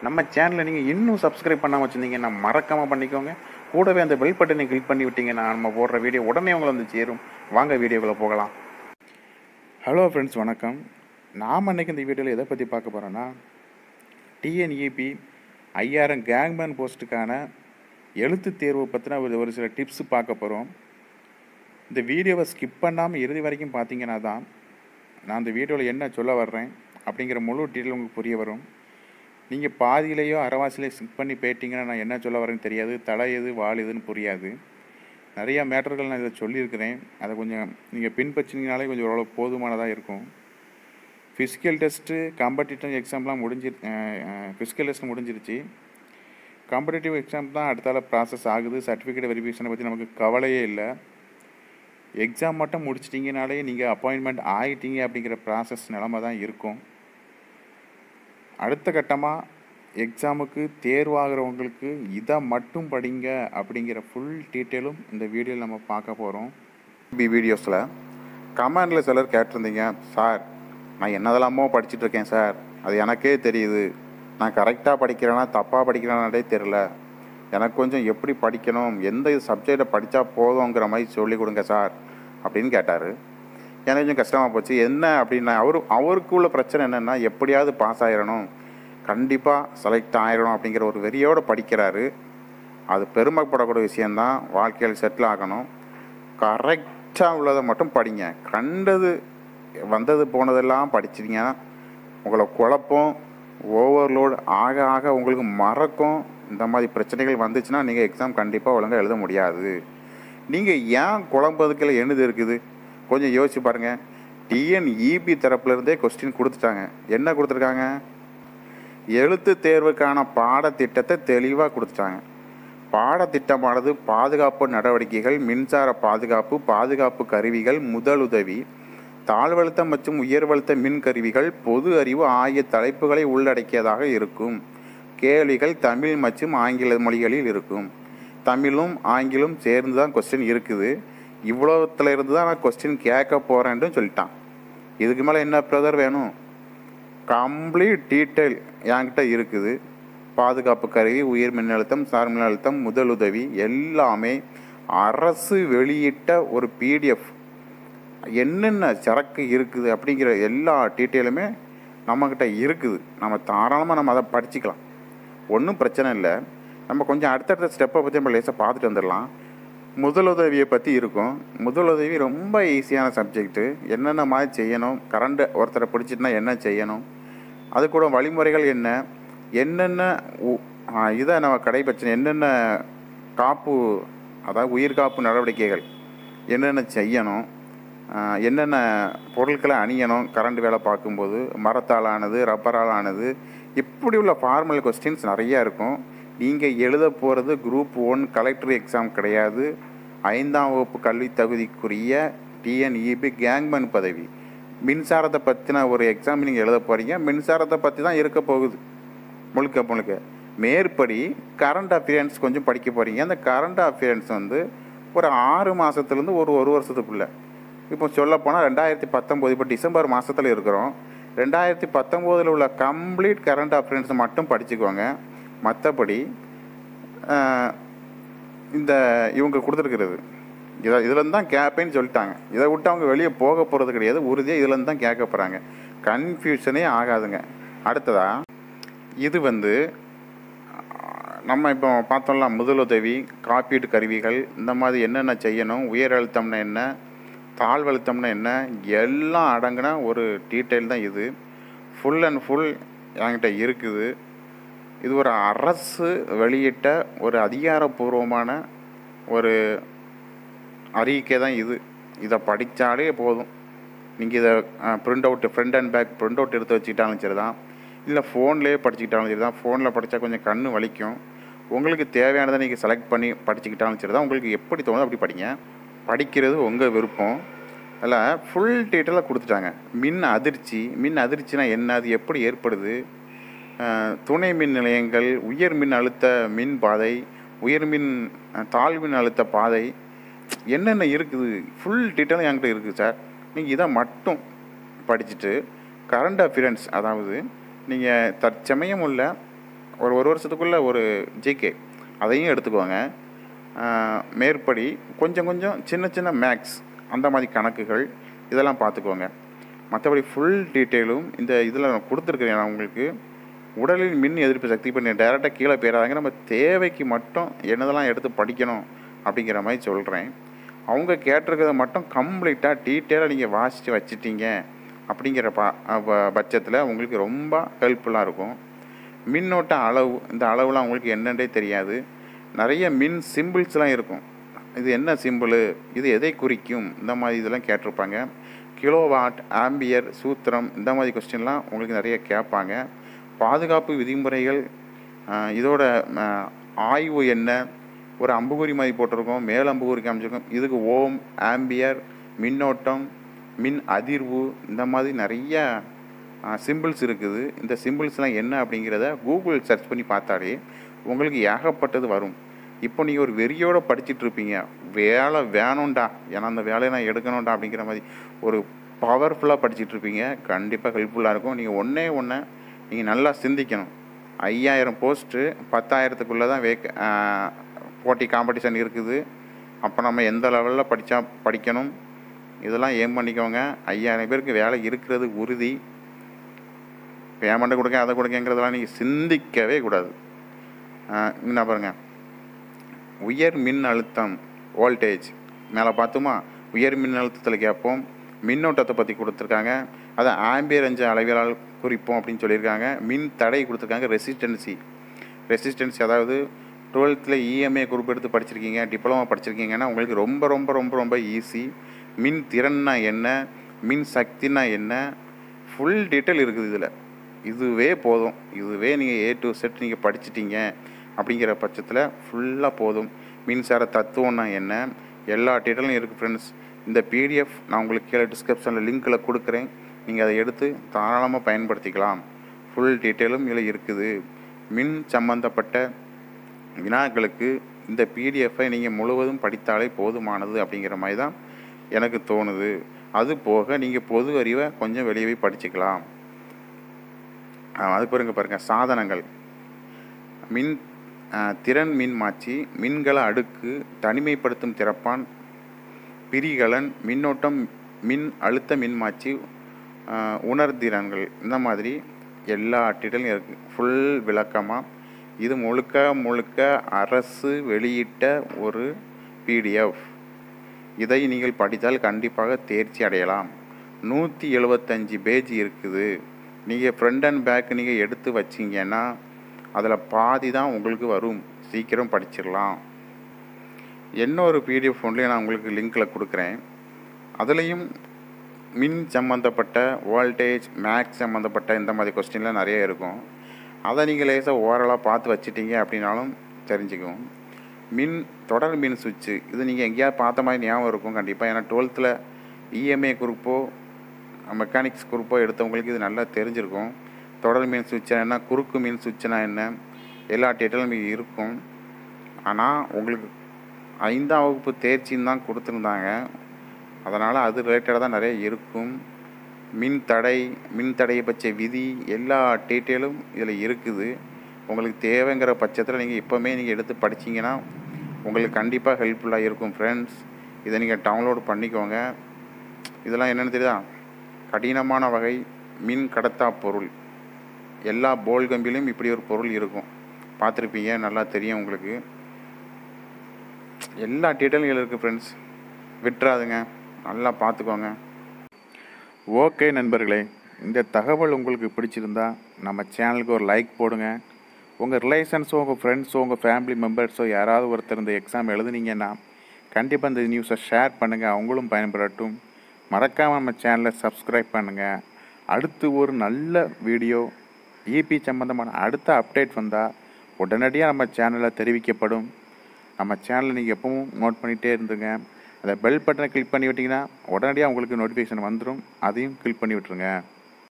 நம்ம சேனலை நீங்கள் இன்னும் சப்ஸ்கிரைப் பண்ணாமல் வச்சுருந்தீங்கன்னா மறக்காமல் பண்ணிக்கோங்க கூடவே அந்த பெல் பட்டனை கிளிக் பண்ணி விட்டீங்கன்னா நம்ம போடுற வீடியோ உடனே உங்களை வந்து சேரும் வாங்க வீடியோக்குள்ளே போகலாம் ஹலோ ஃப்ரெண்ட்ஸ் வணக்கம் நாம் அன்றைக்கி இந்த வீடியோவில் எதை பற்றி பார்க்க போகிறோன்னா டிஎன்இபி ஐஆர்எம் கேங்மேன் போஸ்ட்டுக்கான எழுத்து தேர்வு பற்றின ஒரு ஒரு சில டிப்ஸ் பார்க்க போகிறோம் இந்த வீடியோவை ஸ்கிப் பண்ணாமல் இறுதி வரைக்கும் பார்த்தீங்கன்னா தான் நான் இந்த வீடியோவில் என்ன சொல்ல வர்றேன் அப்படிங்கிற முழு டீட்டெயில் உங்களுக்கு புரிய வரும் நீங்கள் பாதியிலையோ அரைவாசிலையோ ஸ்கிப் பண்ணி போயிட்டீங்கன்னா நான் என்ன சொல்ல வரேன்னு தெரியாது தலை எது வால் எதுன்னு புரியாது நிறையா மேட்டர்கள் நான் இதை சொல்லியிருக்கிறேன் அதை கொஞ்சம் நீங்கள் பின்பற்றினீங்கனாலே கொஞ்சம் ஓரளவு போதுமானதாக இருக்கும் ஃபிசிக்கல் டெஸ்ட்டு காம்படிட்டிவ் எக்ஸாம்லாம் முடிஞ்சி ஃபிசிக்கல் டெஸ்ட் முடிஞ்சிருச்சு காம்படிட்டிவ் எக்ஸாம் தான் அடுத்தால ப்ராசஸ் ஆகுது சர்டிஃபிகேட் வெரிஃபிகேஷனை பற்றி நமக்கு கவலையே இல்லை எக்ஸாம் மட்டும் முடிச்சிட்டிங்கனாலே நீங்கள் அப்பாயின்மெண்ட் ஆகிட்டீங்க அப்படிங்கிற ப்ராசஸ் நிலமை தான் இருக்கும் அடுத்த கட்டமாக எக்ஸாமுக்கு தேர்வாகிறவங்களுக்கு இதை மட்டும் படிங்க அப்படிங்கிற ஃபுல் டீட்டெயிலும் இந்த வீடியோவில் நம்ம பார்க்க போகிறோம் பி வீடியோஸில் கமெண்டில் சிலர் கேட்டிருந்தீங்க சார் நான் என்னதெல்லாமோ படிச்சுட்டு இருக்கேன் சார் அது எனக்கே தெரியுது நான் கரெக்டாக படிக்கிறேன்னா தப்பாக படிக்கிறேனாலே தெரில எனக்கு கொஞ்சம் எப்படி படிக்கணும் எந்த சப்ஜெக்டை படித்தா போதுங்கிற மாதிரி சொல்லி கொடுங்க சார் அப்படின்னு கேட்டார் எனக்கு கொஞ்சம் கஷ்டமாக போச்சு என்ன அப்படின்னா அவரு அவருக்கு உள்ள பிரச்சனை என்னென்னா எப்படியாவது பாஸ் ஆயிடணும் கண்டிப்பாக செலக்ட் ஆயிடணும் அப்படிங்கிற ஒரு வெறியோடு படிக்கிறாரு அது பெருமைப்படக்கூடிய விஷயந்தான் வாழ்க்கையில் செட்டில் ஆகணும் கரெக்டாக உள்ளதை மட்டும் படிங்க கண்டது வந்தது போனதெல்லாம் படிச்சிட்டிங்கன்னா உங்களை குழப்பம் ஓவர்லோடு ஆக ஆக உங்களுக்கு மறக்கும் இந்த மாதிரி பிரச்சனைகள் வந்துச்சுன்னா நீங்கள் எக்ஸாம் கண்டிப்பாக ஒழுங்காக எழுத முடியாது நீங்கள் ஏன் குழம்பதுக்கில் எழுது இருக்குது கொஞ்சம் யோசிச்சு பாருங்கள் டிஎன்இபி தரப்புலேருந்தே கொஸ்டின் கொடுத்துட்டாங்க என்ன கொடுத்துருக்காங்க எழுத்து தேர்வுக்கான பாடத்திட்டத்தை தெளிவாக கொடுத்துட்டாங்க பாடத்திட்டமானது பாதுகாப்பு நடவடிக்கைகள் மின்சார பாதுகாப்பு பாதுகாப்பு கருவிகள் முதலுதவி தாழ்வழுத்த மற்றும் உயர்வழுத்த மின் கருவிகள் பொது அறிவு ஆகிய தலைப்புகளை உள்ளடக்கியதாக இருக்கும் கேள்விகள் தமிழ் மற்றும் ஆங்கில மொழிகளில் இருக்கும் தமிழும் ஆங்கிலும் சேர்ந்து தான் கொஸ்டின் இருக்குது இவ்வளோத்துல இருந்து தான் நான் கொஸ்டின் கேட்க போகிறேன்ட்டு சொல்லிட்டான் இதுக்கு மேலே என்ன பிரதர் வேணும் கம்ப்ளீட் டீட்டெயில் என்கிட்ட இருக்குது பாதுகாப்பு கருவி உயர் மின்னழுத்தம் சார் மின்னழுத்தம் முதலுதவி எல்லாமே அரசு வெளியிட்ட ஒரு பிடிஎஃப் என்னென்ன சரக்கு இருக்குது அப்படிங்கிற எல்லா டீட்டெயிலுமே நம்மக்கிட்ட இருக்குது நம்ம தாராளமாக நம்ம அதை படிச்சுக்கலாம் ஒன்றும் பிரச்சனை இல்லை நம்ம கொஞ்சம் அடுத்தடுத்த ஸ்டெப்பை பற்றி நம்ம லேசாக பார்த்துட்டு வந்துடலாம் முதலுதவியை பற்றி இருக்கும் முதலுதவி ரொம்ப ஈஸியான சப்ஜெக்ட்டு என்னென்ன மாதிரி செய்யணும் கரண்ட்டு ஒருத்தரை பிடிச்சிட்டுனா என்ன செய்யணும் அது கூட வழிமுறைகள் என்ன என்னென்ன இதை நம்ம கடைபிடிச்சணும் என்னென்ன காப்பு அதாவது உயிர் காப்பு நடவடிக்கைகள் என்னென்ன செய்யணும் என்னென்ன பொருட்களை அணியணும் கரண்ட் வேலை பார்க்கும்போது மரத்தால் ஆனது ரப்பரால் ஆனது இப்படி உள்ள ஃபார்மல் கொஸ்டின்ஸ் நிறையா இருக்கும் நீங்கள் எழுத போகிறது குரூப் ஒன் கலெக்டர் எக்ஸாம் கிடையாது ஐந்தாம் வகுப்பு கல்வி தகுதிக்குரிய டிஎன்இபி கேங்மேன் பதவி மின்சாரத்தை பற்றின ஒரு எக்ஸாம் நீங்கள் எழுத போகிறீங்க மின்சாரத்தை பற்றி தான் இருக்க போகுது முழுக்க முழுக்க மேற்படி கரண்ட் அஃபியரன்ஸ் கொஞ்சம் படிக்க போகிறீங்க அந்த கரண்ட் அஃபியரன்ஸ் வந்து ஒரு ஆறு மாதத்துலேருந்து ஒரு ஒரு வருஷத்துக்குள்ளே இப்போ சொல்லப்போனால் ரெண்டாயிரத்தி பத்தொம்போது இப்போ டிசம்பர் மாதத்தில் இருக்கிறோம் ரெண்டாயிரத்தி பத்தொம்போதில் உள்ள கம்ப்ளீட் கரண்ட் அஃபேர்ஸை மட்டும் படிச்சுக்கோங்க மற்றபடி இந்த இவங்க கொடுத்துருக்கிறது இதை இதுலேருந்து தான் கேட்பேன்னு சொல்லிட்டாங்க இதை விட்டு அவங்க வெளியே போக போகிறது கிடையாது உறுதியாக இதுலேருந்து தான் கேட்க போகிறாங்க கன்ஃபியூஷனே ஆகாதுங்க அடுத்ததா இது வந்து நம்ம இப்போ பார்த்தோம்ல முதலுதவி காப்பீட்டு கருவிகள் இந்த மாதிரி என்னென்ன செய்யணும் உயர் அழுத்தம்னா என்ன தாழ்வழுத்தம்னா என்ன எல்லாம் அடங்கின ஒரு டீட்டெயில் தான் இது ஃபுல் அண்ட் ஃபுல் என்கிட்ட இருக்குது இது ஒரு அரசு வெளியிட்ட ஒரு அதிகாரப்பூர்வமான ஒரு அறிக்கை தான் இது இதை படித்தாலே போதும் நீங்கள் இதை print out front and back print out எடுத்து வச்சுக்கிட்டாலும் சரி தான் இல்லை ஃபோன்லேயே படிச்சுக்கிட்டாலும் சரி தான் ஃபோனில் படித்தா கொஞ்சம் கண் வலிக்கும் உங்களுக்கு தேவையானதை நீங்கள் செலக்ட் பண்ணி படிச்சுக்கிட்டாலும் சரி தான் உங்களுக்கு எப்படி தோணுதோ அப்படி படிங்க படிக்கிறது உங்கள் விருப்பம் அதில் ஃபுல் டீட்டெயிலாக கொடுத்துட்டாங்க மின் அதிர்ச்சி மின் அதிர்ச்சினா என்ன அது எப்படி ஏற்படுது துணை மின் நிலையங்கள் உயர் மின் அழுத்த மின் பாதை உயர் மின் தாழ் மின் அழுத்த பாதை என்னென்ன இருக்குது ஃபுல் டீட்டெயிலும் என்கிட்ட இருக்குது சார் நீங்கள் இதை மட்டும் படிச்சுட்டு கரண்ட் அஃபியரன்ஸ் அதாவது நீங்கள் தற்சமயம் உள்ள ஒரு ஒரு வருஷத்துக்குள்ளே ஒரு ஜிகே அதையும் எடுத்துக்கோங்க ஆஹ் மேற்படி கொஞ்சம் கொஞ்சம் சின்ன சின்ன மேக்ஸ் அந்த மாதிரி கணக்குகள் இதெல்லாம் பார்த்துக்கோங்க மற்றபடி ஃபுல் டீட்டெயிலும் இந்த இதில் நான் கொடுத்துருக்கேன் நான் உங்களுக்கு உடலில் மின் எதிர்ப்பு சக்தி இப்போ நீங்கள் டைரெக்டாக கீழே போயிடாங்க நம்ம தேவைக்கு மட்டும் என்னதெல்லாம் எடுத்து படிக்கணும் அப்படிங்கிற மாதிரி சொல்கிறேன் அவங்க கேட்டிருக்கிறத மட்டும் கம்ப்ளீட்டாக டீட்டெயிலாக நீங்கள் வாசித்து வச்சிட்டீங்க அப்படிங்கிற பா ப- பட்சத்தில் உங்களுக்கு ரொம்ப ஹெல்ப்ஃபுல்லாக இருக்கும் மின்னோட்ட அளவு இந்த அளவுலாம் உங்களுக்கு என்னன்றே தெரியாது நிறைய மின் சிம்பிள்ஸ்லாம் இருக்கும் இது என்ன சிம்பிள் இது எதை குறிக்கும் இந்த மாதிரி இதெல்லாம் கேட்டிருப்பாங்க கிலோவாட் ஆம்பியர் சூத்திரம் இந்த மாதிரி கொஸ்டின்லாம் உங்களுக்கு நிறைய கேட்பாங்க பாதுகாப்பு விதிமுறைகள் ஆஹ், இதோட ஆஹ், ஆய்வு என்ன ஒரு அம்புகுறி மாதிரி போட்டிருக்கோம் மேல் அம்புகுறி காமிச்சிருக்கோம் இதுக்கு ஓம் ஆம்பியர் மின்னோட்டம் மின் அதிர்வு இந்த மாதிரி நிறைய சிம்பிள்ஸ் இருக்குது இந்த சிம்பிள்ஸ்லாம் என்ன அப்படிங்கிறத கூகுள் சர்ச் பண்ணி பார்த்தாலே உங்களுக்கு ஏகப்பட்டது வரும் இப்போ நீங்கள் ஒரு வெறியோட படிச்சிட்டு இருப்பீங்க வேலை வேணும்டா ஏன்னா அந்த வேலையை நான் எடுக்கணும்டா அப்படிங்கிற மாதிரி ஒரு பவர்ஃபுல்லாக படிச்சிட்டு இருப்பீங்க கண்டிப்பாக ஹெல்ப்ஃபுல்லாக இருக்கும் நீங்கள் ஒன்றே ஒன்று நீங்கள் நல்லா சிந்திக்கணும் ஐயாயிரம் போஸ்ட்டு பத்தாயிரத்துக்குள்ளே தான் வேக்க ஆஹ், போட்டி காம்படிஷன் இருக்குது அப்போ நம்ம எந்த லெவலில் படித்தா படிக்கணும் இதெல்லாம் ஏம் பண்ணிக்கோங்க ஐயாயிரம் பேருக்கு வேலை இருக்கிறது உறுதி பேமெண்ட்டு கொடுக்க அதை கொடுக்கங்கிறதெல்லாம் நீங்கள் சிந்திக்கவே கூடாது ஆஹ், என்ன பாருங்க உயர் மின் அழுத்தம் வோல்டேஜ் மேலே பார்த்தோமா உயர் மின் அழுத்தத்தில் கேட்போம் மின்னோட்டத்தை பற்றி கொடுத்துருக்காங்க அதை ஆம்பியர் அஞ்சு அளவியலால் குறிப்போம் அப்படின்னு சொல்லியிருக்காங்க மின் தடை கொடுத்துருக்காங்க ரெசிஸ்டன்சி ரெசிஸ்டன்சி அதாவது டுவெல்த்தில் இஎம்ஏ குரூப் எடுத்து படிச்சிருக்கீங்க டிப்ளமோ படிச்சிருக்கீங்கன்னா உங்களுக்கு ரொம்ப ரொம்ப ரொம்ப ரொம்ப ஈஸி மின் திறன்னா என்ன மின் சக்தினா என்ன ஃபுல் டீட்டெயில் இருக்குது இதில் இதுவே போதும் இதுவே நீங்கள் ஏ டு செட் நீங்கள் படிச்சிட்டீங்க அப்படிங்கிற பட்சத்தில் ஃபுல்லாக போதும் மின்சார தத்துவம்னா என்ன எல்லா டீட்டெயிலும் இருக்குது ஃப்ரெண்ட்ஸ் இந்த பிடிஎஃப் நான் உங்களுக்கு கீழே டிஸ்கிரிப்ஷனில் லிங்க்கில் கொடுக்குறேன் நீங்கள் அதை எடுத்து தாராளமாக பயன்படுத்திக்கலாம் ஃபுல் டீட்டெயிலும் இதில் இருக்குது மின் சம்பந்தப்பட்ட வினாக்களுக்கு இந்த பிடிஎஃப்பை நீங்கள் முழுவதும் படித்தாலே போதுமானது அப்படிங்கிற மாதிரி தான் எனக்கு தோணுது அது போக நீங்கள் பொது அறிவை கொஞ்சம் வெளியே போய் படிச்சுக்கலாம் ஆ, அது பாருங்க பாருங்க சாதனங்கள் மின் ஆ, திறன் மின் மாற்றி மின்கல அடுக்கு தனிமைப்படுத்தும் திறப்பான் பிரிகலன் மின்னோட்டம் மின் அழுத்த மின்மாற்றி ஆ, உணர்திறன்கள் இந்த மாதிரி எல்லா டீட்டெயிலும் இருக்குது ஃபுல் விளக்கமாக இது முழுக்க முழுக்க அரசு வெளியிட்ட ஒரு பிடிஎஃப் இதை நீங்கள் படித்தால் கண்டிப்பாக தேர்ச்சி அடையலாம் நூற்றி எழுபத்தஞ்சி பேஜ் இருக்குது நீங்கள் ஃப்ரண்ட் அண்ட் பேக் நீங்கள் எடுத்து வச்சிங்கன்னா அதில் பாதி தான் உங்களுக்கு வரும் சீக்கிரம் படிச்சிடலாம் இன்னொரு பிடிஎஃப் ஒன்லையும் நான் உங்களுக்கு லிங்க்கில் கொடுக்குறேன் அதுலேயும் மின் சம்மந்தப்பட்ட வோல்டேஜ் மேக்ஸ் சம்மந்தப்பட்ட இந்த மாதிரி கொஸ்டின்லாம் நிறைய இருக்கும் அதை நீங்கள் லேசாக ஓரலாக பார்த்து வச்சிட்டீங்க அப்படின்னாலும் தெரிஞ்சுக்கும் மின் தொடர் மின் சுவிட்சு இது நீங்கள் எங்கேயாவது பார்த்த மாதிரி ஞாபகம் இருக்கும் கண்டிப்பாக ஏன்னா டுவெல்த்தில் இஎம்ஏ குரூப்போ மெக்கானிக்ஸ் குரூப்போ எடுத்தவங்களுக்கு இது நல்லா தெரிஞ்சிருக்கும் தொடர் மின் சுவிட்சா என்ன குறுக்கு மின் சுவிட்சுனா என்ன எல்லா டீட்டெயிலும் இங்க இருக்கும் ஆனால் உங்களுக்கு ஐந்தாம் வகுப்பு தேர்ச்சின்னு தான் கொடுத்துருந்தாங்க அதனால் அது ரிலேட்டடாக தான் நிறைய இருக்கும் மின் தடை மின் தடையை பற்றிய விதி எல்லா டீட்டெயிலும் இதில் இருக்குது உங்களுக்கு தேவைங்கிற பட்சத்தில் நீங்கள் இப்போவுமே நீங்கள் எடுத்து படிச்சீங்கன்னா உங்களுக்கு கண்டிப்பாக ஹெல்ப்ஃபுல்லாக இருக்கும் ஃப்ரெண்ட்ஸ் இதை நீங்கள் டவுன்லோட் பண்ணிக்கோங்க இதெல்லாம் என்னென்னு தெரியுதா கடினமான வகை மின் கடத்தா பொருள் எல்லா போல் கம்பிலையும் இப்படி ஒரு பொருள் இருக்கும் பார்த்துருப்பீங்க நல்லா தெரியும் உங்களுக்கு எல்லா டீட்டெயிலும் இதில் இருக்குது ஃப்ரெண்ட்ஸ் விட்டுறாதுங்க நல்லா பார்த்துக்கோங்க ஓகே நண்பர்களே இந்த தகவல் உங்களுக்கு பிடிச்சிருந்தா நம்ம சேனலுக்கு ஒரு லைக் போடுங்க உங்கள் ரிலேஷன்ஸோ உங்கள் ஃப்ரெண்ட்ஸோ உங்கள் ஃபேமிலி மெம்பர்ஸோ யாராவது ஒருத்தர் இந்த எக்ஸாம் எழுதுனீங்கன்னா கண்டிப்பாக இந்த நியூஸை ஷேர் பண்ணுங்கள் அவங்களும் பயன்படட்டும் மறக்காமல் நம்ம சேனலை சப்ஸ்கிரைப் பண்ணுங்கள் அடுத்து ஒரு நல்ல வீடியோ இபி சம்மந்தமான அடுத்த அப்டேட் வந்தால் உடனடியாக நம்ம சேனலில் தெரிவிக்கப்படும் நம்ம சேனலை நீங்கள் எப்பவும் நோட் பண்ணிகிட்டே இருந்துங்க அந்த பெல் பட்டனை கிளிக் பண்ணி விட்டிங்கன்னா உடனடியாக உங்களுக்கு நோட்டிஃபிகேஷன் வந்துடும் அதையும் கிளிக் பண்ணி விட்டுருங்க